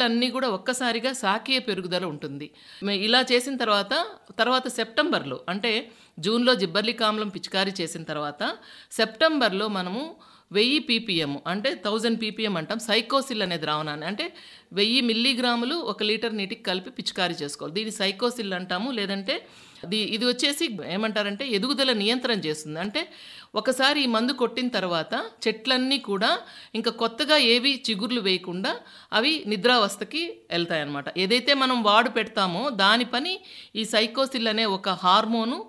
చెట్లన్నీ కూడా ఒక్కసారిగా శాఖీయ పెరుగుదల ఉంటుంది మే- ఇలా చేసిన తర్వాత తర్వాత సెప్టెంబర్లో అంటే జూన్లో జిబ్బర్లిక్ ఆమ్లం పిచికారీ చేసిన తర్వాత సెప్టెంబర్లో మనము వెయ్యి పీపీఎం అంటే థౌజండ్ పీపీఎం అంటాం సైకోసిల్ అనే ద్రావణాన్ని అంటే వెయ్యి మిల్లీగ్రాములు ఒక లీటర్ నీటికి కలిపి పిచికారీ చేసుకోవాలి దీన్ని సైకోసిల్ అంటాము లేదంటే ఇది ఇది వచ్చేసి ఏమంటారంటే ఎదుగుదల నియంత్రణ చేస్తుంది అంటే ఒకసారి ఈ మందు కొట్టిన తర్వాత చెట్లన్నీ కూడా ఇంకా కొత్తగా ఏవి చిగుర్లు వేయకుండా అవి నిద్రావస్థకి వెళ్తాయన్నమాట ఏదైతే మనం వాడు పెడతామో దాని పని ఈ సైకోసిల్ అనే ఒక హార్మోను